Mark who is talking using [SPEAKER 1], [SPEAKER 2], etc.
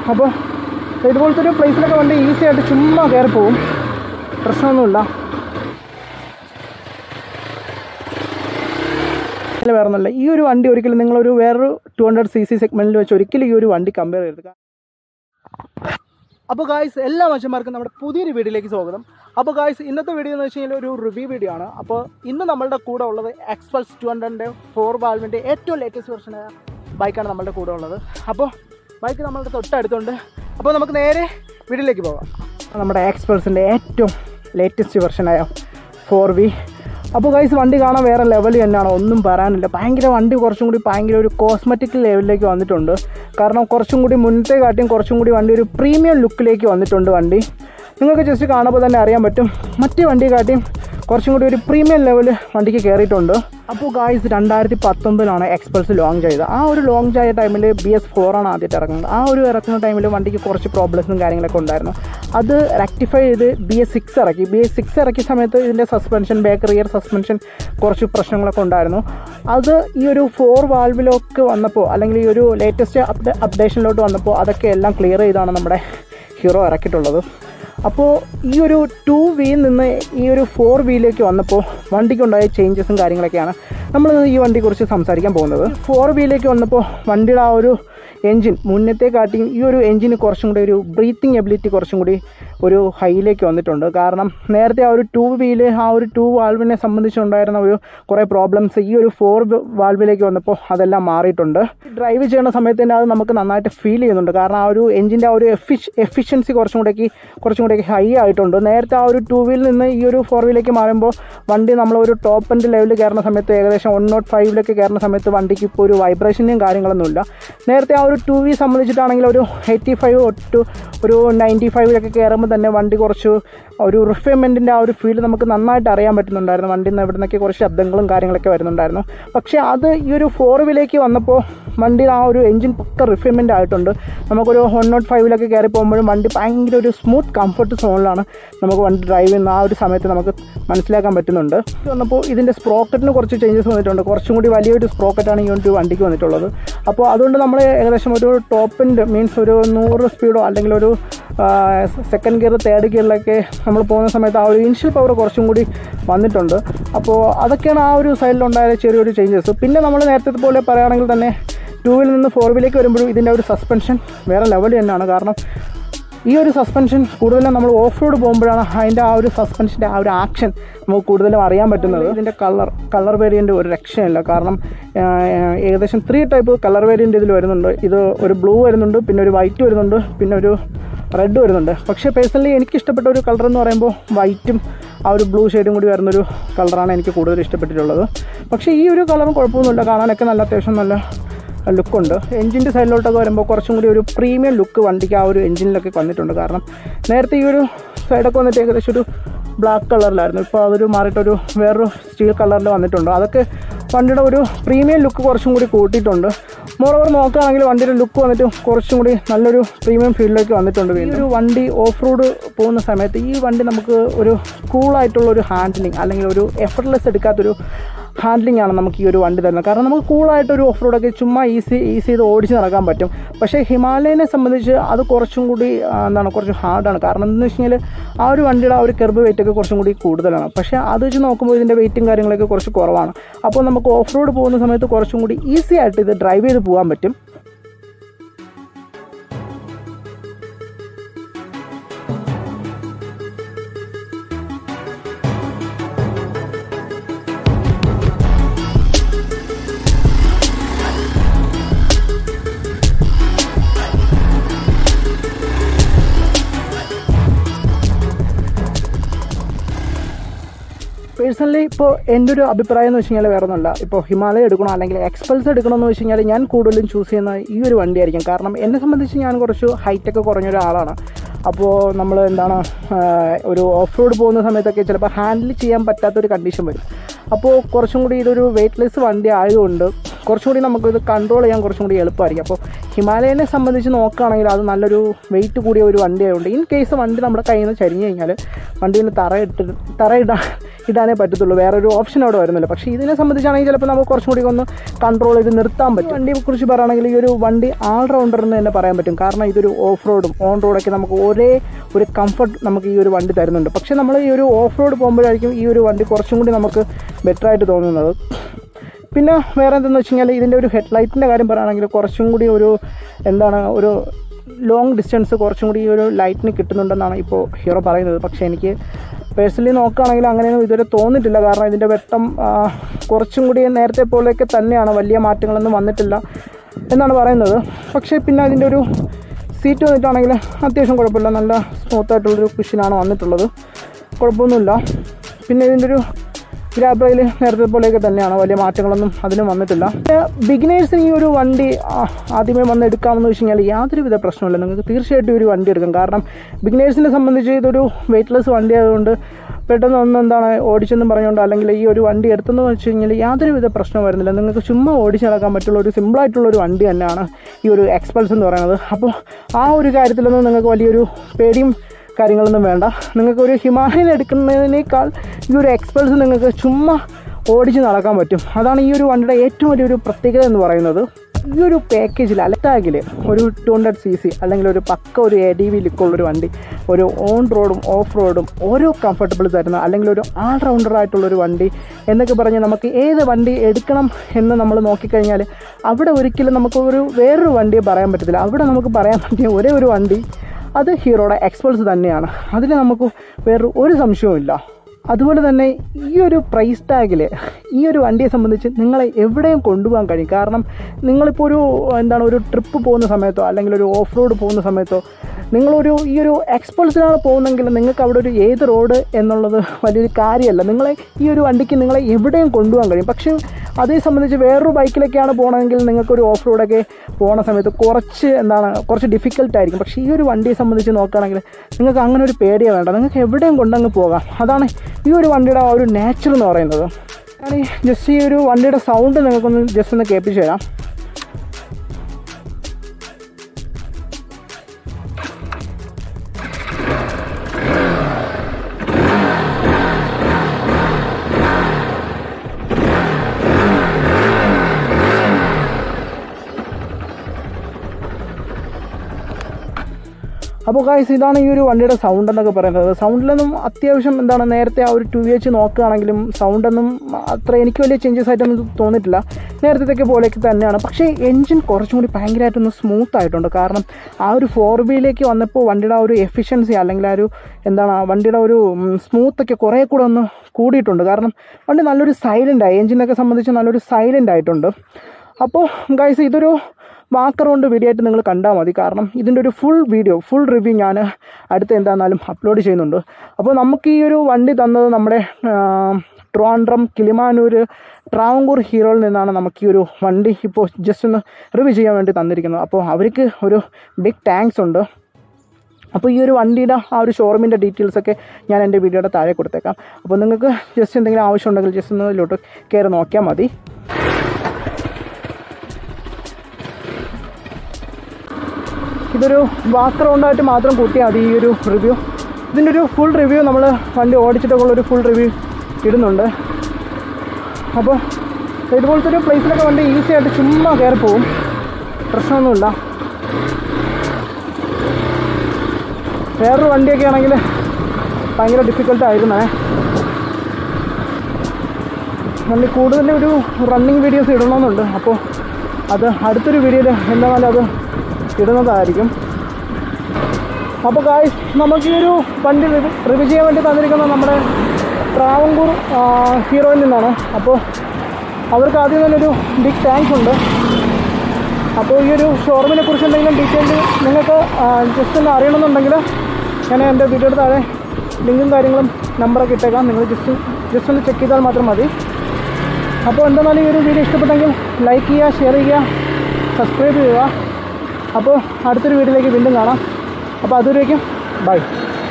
[SPEAKER 1] അപ്പോൾ ഇതുപോലത്തെ ഒരു പ്ലേസിലൊക്കെ വണ്ടി ഈസി ആയിട്ട് ചുമ്മാ കയറി പോകും പ്രശ്നമൊന്നുമില്ല അല്ല വേറെ ഒന്നുമില്ല ഈ ഒരു വണ്ടി ഒരിക്കലും നിങ്ങളൊരു വേറൊരു ടു ഹൺഡ്രഡ് സി സി സെഗ്മെൻറ്റിൽ വെച്ച് ഒരിക്കലും ഈ ഒരു വണ്ടി കമ്പയർ ചെയ്യരുത് അപ്പോൾ ഗായ്സ് എല്ലാ മനുഷ്യന്മാർക്കും നമ്മുടെ പുതിയൊരു വീഡിയോയിലേക്ക് സ്വാഗതം അപ്പോൾ ഗായ്സ് ഇന്നത്തെ വീഡിയോ എന്ന് വെച്ച് കഴിഞ്ഞാൽ ഒരു റിവ്യൂ വീഡിയോ ആണ് അപ്പോൾ ഇന്ന് നമ്മളുടെ കൂടെ ഉള്ളത് എക്സ്പൾസ് ടു ഹൺഡ്രഡിൻ്റെ ഫോർ വാൽവിൻ്റെ ഏറ്റവും ലേറ്റസ്റ്റ് വെർഷനായ ബൈക്കാണ് നമ്മളുടെ കൂടെ ഉള്ളത് അപ്പോൾ ബൈക്ക് നമ്മളുടെ തൊട്ടടുത്തുണ്ട് അപ്പോൾ നമുക്ക് നേരെ വീഡിയോയിലേക്ക് പോകാം നമ്മുടെ എക്സ്പൾസിൻ്റെ ഏറ്റവും ലേറ്റസ്റ്റ് വെർഷനായ ഫോർ വി അപ്പോൾ ഗൈസ് വണ്ടി കാണാൻ വേറെ ലെവൽ തന്നെയാണ് ഒന്നും പറയാനില്ല ഭയങ്കര വണ്ടി കുറച്ചും കൂടി ഭയങ്കര ഒരു കോസ്മെറ്റിക് ലെവലിലേക്ക് വന്നിട്ടുണ്ട് കാരണം കുറച്ചും കൂടി മുന്നത്തെ കാട്ടിയും കുറച്ചും കൂടി വണ്ടി ഒരു പ്രീമിയം ലുക്കിലേക്ക് വന്നിട്ടുണ്ട് വണ്ടി നിങ്ങൾക്ക് ജസ്റ്റ് കാണുമ്പോൾ തന്നെ അറിയാൻ പറ്റും മറ്റേ വണ്ടിയെ കാട്ടിയും കുറച്ചും കൂടി ഒരു പ്രീമിയം ലെവൽ വണ്ടിക്ക് കയറിയിട്ടുണ്ട് അപ്പോൾ ഗായ്സ് രണ്ടായിരത്തി പത്തൊമ്പതിലാണ് എക്സ്പൾസ് ലോഞ്ച് ചെയ്തത് ആ ഒരു ലോഞ്ച് ആയ ടൈമിൽ ബി എസ് ഫോറാണ് ആദ്യമായിട്ട് ഇറങ്ങുന്നത് ആ ഒരു ഇറക്കുന്ന ടൈമിൽ വണ്ടിക്ക് കുറച്ച് പ്രോബ്ലംസും കാര്യങ്ങളൊക്കെ ഉണ്ടായിരുന്നു അത് റെക്ടിഫൈ ചെയ്ത് ബി എസ് സിക്സ് ഇറക്കി ബി എസ് സിക്സ് ഇറക്കിയ സമയത്ത് ഇതിൻ്റെ സസ്പെൻഷൻ ബാക്ക് റിയർ സസ്പെൻഷൻ കുറച്ച് പ്രശ്നങ്ങളൊക്കെ ഉണ്ടായിരുന്നു അത് ഈ ഒരു ഫോർ വാൽവിലൊക്കെ വന്നപ്പോൾ അല്ലെങ്കിൽ ഈ ഒരു ലേറ്റസ്റ്റ് അപ്ഡേ അപ്ഡേഷനിലോട്ട് വന്നപ്പോൾ അതൊക്കെ എല്ലാം ക്ലിയർ ചെയ്താണ് നമ്മുടെ ഹീറോ ഇറക്കിയിട്ടുള്ളത് അപ്പോൾ ഈ ഒരു ടു വിയിൽ നിന്ന് ഈ ഒരു ഫോർ വിയിലേക്ക് വന്നപ്പോൾ വണ്ടിക്കുണ്ടായ ചേഞ്ചസും കാര്യങ്ങളൊക്കെയാണ് നമ്മൾ ഈ വണ്ടിയെക്കുറിച്ച് സംസാരിക്കാൻ പോകുന്നത് ഫോർ വിയിലേക്ക് വന്നപ്പോൾ വണ്ടിയുടെ ആ ഒരു എൻജിൻ മുന്നത്തെ കാട്ടിയും ഈ ഒരു എൻജിന് കുറച്ചും കൂടി ഒരു ബ്രീത്തിങ് എബിലിറ്റി കുറച്ചും കൂടി ഒരു ഹൈയിലേക്ക് വന്നിട്ടുണ്ട് കാരണം നേരത്തെ ആ ഒരു ടു വീല് ആ ഒരു ടു വാൽവിനെ സംബന്ധിച്ചുണ്ടായിരുന്ന ഒരു കുറേ പ്രോബ്ലംസ് ഈ ഒരു ഫോർ വാൽവിലേക്ക് വന്നപ്പോൾ അതെല്ലാം മാറിയിട്ടുണ്ട് ഡ്രൈവ് ചെയ്യുന്ന സമയത്ത് തന്നെ അത് നമുക്ക് നന്നായിട്ട് ഫീൽ ചെയ്യുന്നുണ്ട് കാരണം ആ ഒരു എൻജിൻ്റെ ആ ഒരു എഫിഷ് എഫിഷ്യൻസി കുറച്ചും കൂടെയൊക്കെ കുറച്ചും കൂടെയൊക്കെ ഹൈ ആയിട്ടുണ്ട് നേരത്തെ ആ ഒരു ടു വീലിൽ നിന്ന് ഈ ഒരു ഫോർ വീലേക്ക് മാറുമ്പോൾ വണ്ടി നമ്മൾ ഒരു ടോപ്പ് എൻഡ് ലെവലിൽ കയറുന്ന സമയത്ത് ഏകദേശം വൺ നോട്ട് ഫൈവിലൊക്കെ കയറുന്ന സമയത്ത് വണ്ടിക്ക് ഇപ്പോൾ ഒരു വൈബ്രേഷനും കാര്യങ്ങളൊന്നുമില്ല നേരത്തെ ആ ഒരു ടു വി സംബന്ധിച്ചിട്ടാണെങ്കിൽ ഒരു എയ്റ്റി ഫൈവ് ടു ഒരു നയൻറ്റി ഫൈവിലൊക്കെ കയറുമ്പോൾ തന്നെ വണ്ടി കുറച്ച് ഒരു റിഫൈൻമെൻറ്റിൻ്റെ ആ ഒരു ഫീൽ നമുക്ക് നന്നായിട്ട് അറിയാൻ പറ്റുന്നുണ്ടായിരുന്നു വണ്ടിയിൽ നിന്ന് എവിടെ നിന്നൊക്കെ കുറച്ച് ശബ്ദങ്ങളും കാര്യങ്ങളൊക്കെ വരുന്നുണ്ടായിരുന്നു പക്ഷേ അത് ഈ ഒരു ഫോർ വീലേക്ക് വന്നപ്പോൾ വണ്ടിയുടെ ആ ഒരു എഞ്ചിൻ പക്ക റിഫൈൻമെൻ്റ് ആയിട്ടുണ്ട് നമുക്കൊരു വൺ നോട്ട് ഫൈവിലൊക്കെ കയറി പോകുമ്പോഴും വണ്ടി ഭയങ്കര ഒരു സ്മൂത്ത് കംഫർട്ട് സോണിലാണ് നമുക്ക് വണ്ടി ഡ്രൈവ് ചെയ്യുന്ന ആ ഒരു സമയത്ത് നമുക്ക് മനസ്സിലാക്കാൻ പറ്റുന്നുണ്ട് ഇത് വന്നപ്പോൾ ഇതിൻ്റെ സ്പ്രോക്കറ്റിന് കുറച്ച് ചേഞ്ചസ് വന്നിട്ടുണ്ട് കുറച്ചും കൂടി വലിയൊരു സ്പ്രോക്കറ്റാണ് ഈ ഒരു വണ്ടിക്ക് വന്നിട്ടുള്ളത് അപ്പോൾ അതുകൊണ്ട് നമ്മൾ ഏകദേശം ഒരു ടോപ്പിൻ്റെ മീൻസ് ഒരു നൂറ് സ്പീഡോ അല്ലെങ്കിൽ ഒരു സെക്കൻഡ് ഗിയർ തേർഡ് ഗിയറിലൊക്കെ നമ്മൾ പോകുന്ന സമയത്ത് ആ ഒരു ഇനിഷ്യൽ പവർ കുറച്ചും കൂടി വന്നിട്ടുണ്ട് അപ്പോൾ അതൊക്കെയാണ് ആ ഒരു സൈഡിലുണ്ടായ ചെറിയൊരു ചേഞ്ചസ് പിന്നെ നമ്മൾ നേരത്തെ പോലെ പറയുകയാണെങ്കിൽ തന്നെ ടൂ വീലിൽ നിന്ന് ഫോർ വീലേക്ക് വരുമ്പോഴും ഇതിൻ്റെ ഒരു സസ്പെൻഷൻ വേറെ ലെവൽ തന്നെയാണ് കാരണം ഈ ഒരു സസ്പെൻഷൻ കൂടുതലും നമ്മൾ ഓഫ് റോഡ് പോകുമ്പോഴാണ് അതിൻ്റെ ആ ഒരു സസ്പെൻഷൻ്റെ ആ ഒരു ആക്ഷൻ നമുക്ക് കൂടുതലും അറിയാൻ പറ്റുന്നത് ഇതിൻ്റെ കളർ കളർ വേരിയൻ്റ് ഒരു രക്ഷയില്ല കാരണം ആ, ഏകദേശം ത്രീ ടൈപ്പ് കളർ വേരിയൻ്റ് ഇതിൽ വരുന്നുണ്ട് ഇത് ഒരു ബ്ലൂ വരുന്നുണ്ട് പിന്നെ ഒരു വൈറ്റ് വരുന്നുണ്ട് പിന്നെ ഒരു റെഡ് വരുന്നുണ്ട് പക്ഷേ പേഴ്സണലി എനിക്ക് ഇഷ്ടപ്പെട്ട ഒരു കളർ എന്ന് പറയുമ്പോൾ വൈറ്റും ആ ഒരു ബ്ലൂ ഷെയ്ഡും കൂടി വരുന്നൊരു കളറാണ് എനിക്ക് കൂടുതൽ ഇഷ്ടപ്പെട്ടിട്ടുള്ളത് പക്ഷേ ഈ ഒരു കളറും കുഴപ്പമൊന്നുമില്ല കാണാനൊക്കെ നല്ല അത്യാവശ്യം നല്ല ലുക്കുണ്ട് എഞ്ചിൻ്റെ സൈഡിലോട്ടൊക്കെ വരുമ്പോൾ കുറച്ചും കൂടി ഒരു പ്രീമിയം ലുക്ക് വണ്ടിക്ക് ആ ഒരു എഞ്ചിനിലൊക്കെ വന്നിട്ടുണ്ട് കാരണം നേരത്തെ ഈ ഒരു സൈഡൊക്കെ വന്നിട്ട് ഏകദേശം ഒരു ബ്ലാക്ക് കളറിലായിരുന്നു ഇപ്പോൾ അതൊരു മാറിയിട്ടൊരു വേറൊരു സ്റ്റീൽ കളറിൽ വന്നിട്ടുണ്ട് അതൊക്കെ വണ്ടിയുടെ ഒരു പ്രീമിയം ലുക്ക് കുറച്ചും കൂടി കൂട്ടിയിട്ടുണ്ട് മോറോവർ നോക്കുകയാണെങ്കിൽ വണ്ടിയുടെ ലുക്ക് വന്നിട്ട് കുറച്ചും കൂടി നല്ലൊരു പ്രീമിയം ഫീൽഡിലേക്ക് വന്നിട്ടുണ്ട് ഈ ഒരു വണ്ടി ഓഫ് റോഡ് പോകുന്ന സമയത്ത് ഈ വണ്ടി നമുക്ക് ഒരു കൂളായിട്ടുള്ള ഒരു ഹാൻഡിലിംഗ് അല്ലെങ്കിൽ ഒരു എഫർട്ട്ലെസ് എടുക്കാത്തൊരു ഹാൻഡ്ലിംഗ് ആണ് നമുക്ക് ഈ ഒരു വണ്ടി തരുന്നത് കാരണം നമുക്ക് കൂളായിട്ട് ഒരു ഓഫ് റോഡൊക്കെ ചുമ്മാ ഈസി ഈസി ചെയ്ത് ഓടിച്ച് നടക്കാൻ പറ്റും പക്ഷേ ഹിമാലയനെ സംബന്ധിച്ച് അത് കുറച്ചും കൂടി ആ, എന്താണ് കുറച്ച് ഹാർഡാണ് കാരണം എന്താണെന്ന് വെച്ച് കഴിഞ്ഞാൽ ആ ഒരു വണ്ടിയുടെ ആ ഒരു കെർബ് വെയിറ്റ് ഒക്കെ കുറച്ചും കൂടി കൂടുതലാണ് പക്ഷേ അത് വെച്ച് നോക്കുമ്പോൾ ഇതിൻ്റെ വെയിറ്റും കാര്യങ്ങളൊക്കെ കുറച്ച് കുറവാണ് അപ്പോൾ നമുക്ക് ഓഫ് റോഡ് പോകുന്ന സമയത്ത് കുറച്ചും കൂടി ഈസി ആയിട്ട് ഇത് ഡ്രൈവ് ചെയ്ത് പോകാൻ പറ്റും പേഴ്സണലി ഇപ്പോൾ എൻ്റെ ഒരു അഭിപ്രായം എന്ന് വെച്ച് കഴിഞ്ഞാൽ വേറെ ഒന്നുമല്ല ഇപ്പോൾ ഹിമാലയ എടുക്കണോ അല്ലെങ്കിൽ എക്സ്പൾസ് എടുക്കണമെന്ന് വെച്ച് കഴിഞ്ഞാൽ ഞാൻ കൂടുതലും ചൂസ് ചെയ്യുന്ന ഈ ഒരു വണ്ടിയായിരിക്കും കാരണം എന്നെ സംബന്ധിച്ച് ഞാൻ കുറച്ച് ഹൈറ്റൊക്കെ കുറഞ്ഞ ഒരാളാണ് അപ്പോൾ നമ്മൾ എന്താണ് ആ, ഒരു ഓഫ് റോഡ് പോകുന്ന സമയത്തൊക്കെ ചിലപ്പോൾ ഹാൻഡിൽ ചെയ്യാൻ പറ്റാത്തൊരു കണ്ടീഷൻ വരും അപ്പോൾ കുറച്ചും കൂടി ഇതൊരു വെയ്റ്റ്ലെസ് വണ്ടി ആയതുകൊണ്ട് കുറച്ചും കൂടി നമുക്കിത് കൺട്രോൾ ചെയ്യാൻ കുറച്ചും കൂടി എളുപ്പമായിരിക്കും അപ്പോൾ ഹിമാലയനെ സംബന്ധിച്ച് നോക്കുകയാണെങ്കിൽ അത് നല്ലൊരു വെയിറ്റ് കൂടിയ ഒരു വണ്ടി ആയതുകൊണ്ട് ഇൻ കേസ് വണ്ടി നമ്മുടെ കയ്യിൽ നിന്ന് ചരിഞ്ഞു കഴിഞ്ഞാൽ വണ്ടീന് തറയിട്ട് തറയിടാൻ ഇടാനേ പറ്റത്തുള്ളൂ വേറൊരു ഓപ്ഷൻ അവിടെ വരുന്നില്ല പക്ഷേ ഇതിനെ സംബന്ധിച്ചാണെങ്കിൽ ചിലപ്പോൾ നമുക്ക് കുറച്ചും കൂടി ഒന്ന് കൺട്രോൾ ചെയ്ത് നിർത്താൻ പറ്റും വണ്ടിയെ കുറിച്ച് പറയുകയാണെങ്കിൽ ഈ ഒരു വണ്ടി ആൾ റൗണ്ടർ എന്ന് തന്നെ പറയാൻ പറ്റും കാരണം ഇതൊരു ഓഫ് റോഡും ഓൺ റോഡൊക്കെ നമുക്ക് ഒരേ ഒരു കംഫർട്ട് നമുക്ക് ഈ ഒരു വണ്ടി തരുന്നുണ്ട് പക്ഷേ നമ്മൾ ഈ ഒരു ഓഫ് റോഡ് പോകുമ്പോഴായിരിക്കും ഈ ഒരു വണ്ടി കുറച്ചും കൂടി നമുക്ക് ബെറ്റർ ആയിട്ട് തോന്നുന്നത് പിന്നെ വേറെ എന്തെന്ന് വെച്ച് കഴിഞ്ഞാൽ ഇതിൻ്റെ ഒരു ഹെഡ്ലൈറ്റിൻ്റെ കാര്യം പറയുകയാണെങ്കിൽ കുറച്ചും കൂടി ഒരു എന്താണ് ഒരു ലോങ് ഡിസ്റ്റൻസ് കുറച്ചും കൂടി ഈ ഒരു ലൈറ്റിന് കിട്ടുന്നുണ്ടെന്നാണ് ഇപ്പോൾ ഹീറോ പറയുന്നത് പക്ഷേ എനിക്ക് പേഴ്സണലി നോക്കുകയാണെങ്കിൽ അങ്ങനെയൊന്നും ഇതുവരെ തോന്നിയിട്ടില്ല കാരണം ഇതിൻ്റെ വെട്ടം ആ, കുറച്ചും കൂടി നേരത്തെ പോലെയൊക്കെ തന്നെയാണ് വലിയ മാറ്റങ്ങളൊന്നും വന്നിട്ടില്ല എന്നാണ് പറയുന്നത് പക്ഷേ പിന്നെ അതിൻ്റെ ഒരു സീറ്റ് വന്നിട്ടാണെങ്കിൽ അത്യാവശ്യം കുഴപ്പമില്ല നല്ല സ്മൂത്ത് ആയിട്ടുള്ളൊരു കുഷനാണ് വന്നിട്ടുള്ളത് കുഴപ്പമൊന്നുമില്ല പിന്നെ ഇതിൻ്റെ ഒരു ഗ്രാബ് റെയിൽ നേരത്തെ പോലെയൊക്കെ തന്നെയാണ് വലിയ മാറ്റങ്ങളൊന്നും അതിനും വന്നിട്ടില്ല ബിഗിനേഴ്സിന് ഈ ഒരു വണ്ടി ആ, ആദ്യമേ വന്ന് എടുക്കാമെന്ന് വെച്ച് കഴിഞ്ഞാൽ യാതൊരുവിധ പ്രശ്നമില്ല നിങ്ങൾക്ക് തീർച്ചയായിട്ടും ഈ ഒരു വണ്ടി എടുക്കാം കാരണം ബിഗിനേഴ്സിനെ സംബന്ധിച്ച് ഇതൊരു വെയ്റ്റ്ലെസ് വണ്ടി ആയതുകൊണ്ട് പെട്ടെന്ന് ഒന്ന് എന്താണ് ഓടിച്ചെന്നും പറഞ്ഞുകൊണ്ട് അല്ലെങ്കിൽ ഈ ഒരു വണ്ടി എടുത്തെന്ന് വെച്ച് കഴിഞ്ഞാൽ യാതൊരുവിധ പ്രശ്നം വരുന്നില്ല നിങ്ങൾക്ക് ചുമ്മാ ഓടിച്ച് നടക്കാൻ പറ്റുള്ള ഒരു സിമ്പിളായിട്ടുള്ള ഒരു വണ്ടി തന്നെയാണ് ഈ ഒരു എക്സ്പൾസ് എന്ന് പറയുന്നത് അപ്പോൾ ആ ഒരു കാര്യത്തിലൊന്നും നിങ്ങൾക്ക് വലിയൊരു പേടിയും കാര്യങ്ങളൊന്നും വേണ്ട നിങ്ങൾക്ക് ഒരു ഹിമാലയൻ എടുക്കുന്നതിനേക്കാൾ ഈ ഒരു എക്സ്പൾസ് നിങ്ങൾക്ക് ചുമ്മാ ഓടിച്ച് നടക്കാൻ പറ്റും അതാണ് ഈ ഒരു വണ്ടിയുടെ ഏറ്റവും വലിയൊരു പ്രത്യേകത എന്ന് പറയുന്നത് ഈ ഒരു പാക്കേജിൽ അലത്താഗിൽ ഒരു ടു ഹൺഡ്രഡ് സി സി അല്ലെങ്കിൽ ഒരു പക്ക ഒരു എ ഡി വി ലുക്കുള്ളൊരു വണ്ടി ഒരു ഓൺ റോഡും ഓഫ് റോഡും ഓരോ കംഫർട്ടബിൾ തരുന്ന അല്ലെങ്കിൽ ഒരു ആൾ റൗണ്ടർ ആയിട്ടുള്ളൊരു വണ്ടി എന്നൊക്കെ പറഞ്ഞ് നമുക്ക് ഏത് വണ്ടി എടുക്കണം എന്ന് നമ്മൾ നോക്കിക്കഴിഞ്ഞാൽ അവിടെ ഒരിക്കലും നമുക്ക് ഒരു വേറൊരു വണ്ടിയെ പറയാൻ പറ്റത്തില്ല അവിടെ നമുക്ക് പറയാൻ പറ്റിയ ഒരേ ഒരു വണ്ടി അത് ഹീറോയുടെ എക്സ്പൾസ് തന്നെയാണ് അതിൽ നമുക്ക് വേറെ ഒരു സംശയവുമില്ല അതുപോലെ തന്നെ ഈ ഒരു പ്രൈസ് ടാഗിൽ ഈ ഒരു വണ്ടിയെ സംബന്ധിച്ച് നിങ്ങളെ എവിടെയും കൊണ്ടുപോകാൻ കഴിയും കാരണം നിങ്ങളിപ്പോൾ ഒരു എന്താണ് ഒരു ട്രിപ്പ് പോകുന്ന സമയത്തോ അല്ലെങ്കിൽ ഒരു ഓഫ് റോഡ് പോകുന്ന സമയത്തോ നിങ്ങളൊരു ഈ ഒരു എക്സ്പൾസിനാണ് പോകുന്നെങ്കിൽ നിങ്ങൾക്ക് അവിടെ ഒരു ഏത് റോഡ് എന്നുള്ളത് വലിയൊരു കാര്യമല്ല നിങ്ങളെ ഈ ഒരു വണ്ടിക്ക് നിങ്ങളെ എവിടെയും കൊണ്ടുപോകാൻ കഴിയും പക്ഷേ അതേ സംബന്ധിച്ച് വേറൊരു ബൈക്കിലൊക്കെയാണ് പോകണമെങ്കിൽ നിങ്ങൾക്കൊരു ഓഫ് റോഡൊക്കെ പോകുന്ന സമയത്ത് കുറച്ച് എന്താണ് കുറച്ച് ഡിഫിക്കൽട്ട് ആയിരിക്കും പക്ഷേ ഈ ഒരു വണ്ടിയെ സംബന്ധിച്ച് നോക്കുകയാണെങ്കിൽ നിങ്ങൾക്ക് അങ്ങനെ ഒരു പേടിയേ വേണ്ട നിങ്ങൾക്ക് എവിടെയും കൊണ്ടങ്ങ് പോകാം അതാണ് ഈ ഒരു വണ്ടിയുടെ ആ ഒരു നേച്ചർ എന്ന് പറയുന്നത് ഞാൻ ഈ ജസ്റ്റ് ഈ ഒരു വണ്ടിയുടെ സൗണ്ട് നിങ്ങൾക്കൊന്ന് ജസ്റ്റ് ഒന്ന് കേൾപ്പിച്ച് തരാം അപ്പോൾ ഗായ്സ് ഇതാണ് ഈ ഒരു വണ്ടിയുടെ സൗണ്ട് എന്നൊക്കെ പറയുന്നത് സൗണ്ടിലൊന്നും അത്യാവശ്യം എന്താണ് നേരത്തെ ആ ഒരു ടു എച്ച് നോക്കുകയാണെങ്കിലും സൗണ്ടൊന്നും അത്ര എനിക്ക് വലിയ ചേഞ്ചസ് ആയിട്ടൊന്നും തോന്നിയിട്ടില്ല നേരത്തെ പോലെയൊക്കെ തന്നെയാണ് പക്ഷേ എൻജിൻ കുറച്ചും കൂടി ഭയങ്കരമായിട്ടൊന്ന് സ്മൂത്ത് ആയിട്ടുണ്ട് കാരണം ആ ഒരു ഫോർ വീലേക്ക് വന്നപ്പോൾ വണ്ടിയുടെ ആ ഒരു എഫിഷ്യൻസി അല്ലെങ്കിൽ ആ ഒരു എന്താണ് ആ വണ്ടിയുടെ ഒരു സ്മൂത്തൊക്കെ കുറേ കൂടെ ഒന്ന് കൂടിയിട്ടുണ്ട് കാരണം വണ്ടി നല്ലൊരു സൈലൻ്റ് ആയി എൻജിനൊക്കെ സംബന്ധിച്ച് നല്ലൊരു സൈലൻ്റ് ആയിട്ടുണ്ട് അപ്പോൾ ഗൈസ് ഇതൊരു വാക്കർ കൊണ്ട് വീഡിയോ ആയിട്ട് നിങ്ങൾ കണ്ടാൽ മതി കാരണം ഇതിൻ്റെ ഒരു ഫുൾ വീഡിയോ ഫുൾ റിവ്യൂ ഞാൻ അടുത്ത് എന്താണെന്നാലും അപ്ലോഡ് ചെയ്യുന്നുണ്ട് അപ്പോൾ നമുക്ക് ഈ ഒരു വണ്ടി തന്നത് നമ്മുടെ ആ, ട്രിവാൻഡ്രം കിളിമാനൂർ ട്രാവങ്കൂർ ഹീറോയിൽ നിന്നാണ് നമുക്ക് ഈ ഒരു വണ്ടി ഇപ്പോൾ ജസ്റ്റ് ഒന്ന് റിവ്യൂ ചെയ്യാൻ വേണ്ടി തന്നിരിക്കുന്നത് അപ്പോൾ അവർക്ക് ഒരു ബിഗ് താങ്ക്സ് ഉണ്ട് അപ്പോൾ ഈ ഒരു വണ്ടിയുടെ ആ ഒരു ഷോറൂമിൻ്റെ ഡീറ്റെയിൽസൊക്കെ ഞാൻ എൻ്റെ വീഡിയോയുടെ താഴെ കൊടുത്തേക്കാം അപ്പോൾ നിങ്ങൾക്ക് ജസ്റ്റ് എന്തെങ്കിലും ആവശ്യമുണ്ടെങ്കിൽ ജസ്റ്റ് ഒന്ന് ഇതിലോട്ട് കയറി നോക്കിയാൽ മതി ഇതൊരു വാക്ക് റൗണ്ടായിട്ട് മാത്രം കൂട്ടിയാൽ മതി ഈ ഒരു റിവ്യൂ ഇതിൻ്റെ ഒരു ഫുൾ റിവ്യൂ നമ്മൾ വണ്ടി ഓടിച്ചിട്ടൊക്കെ ഉള്ളൊരു ഫുൾ റിവ്യൂ ഇടുന്നുണ്ട് അപ്പോൾ ഇതുപോലത്തെ ഒരു പ്ലേസിലൊക്കെ വണ്ടി ഈസി ആയിട്ട് ചുമ്മാ കയറി പോവും പ്രശ്നമൊന്നുമില്ല വേറൊരു വണ്ടിയൊക്കെ ആണെങ്കിൽ ഭയങ്കര ഡിഫിക്കൽട്ടായിരുന്നേ വണ്ടി കൂടുതൽ ഒരു റണ്ണിങ് വീഡിയോസ് ഇടണമെന്നുണ്ട് അപ്പോൾ അത് അടുത്തൊരു വീഡിയോയിൽ എന്തായാലും അത് ഇടുന്നതായിരിക്കും അപ്പോൾ കായ് നമുക്ക് ഈ ഒരു വണ്ടി റിവ്യൂ ചെയ്യാൻ വേണ്ടി തന്നിരിക്കുന്നത് നമ്മുടെ ട്രാവങ്കൂർ ഹീറോയിൽ നിന്നാണ് അപ്പോൾ അവർക്ക് ആദ്യം തന്നെ ഒരു ബിഗ് താങ്ക്സ് ഉണ്ട് അപ്പോൾ ഈ ഒരു ഷോറൂമിനെ കുറിച്ച് എന്തെങ്കിലും ഡീറ്റെയിൽ നിങ്ങൾക്ക് ജസ്റ്റ് ഒന്ന് അറിയണമെന്നുണ്ടെങ്കിൽ ഞാൻ എൻ്റെ വീഡിയോയുടെ താഴെ ലിങ്കും കാര്യങ്ങളും നമ്പറൊക്കെ ഇട്ടേക്കാം നിങ്ങൾ ജസ്റ്റ് ജസ്റ്റ് ഒന്ന് ചെക്ക് ചെയ്താൽ മാത്രം മതി അപ്പോൾ എന്തായാലും ഈ ഒരു വീഡിയോ ഇഷ്ടപ്പെട്ടെങ്കിൽ ലൈക്ക് ചെയ്യുക ഷെയർ ചെയ്യുക സബ്സ്ക്രൈബ് ചെയ്യുക അപ്പോൾ അടുത്തൊരു വീഡിയോയിലേക്ക് വീണ്ടും കാണാം അപ്പോൾ അതുവരേക്കും ബൈ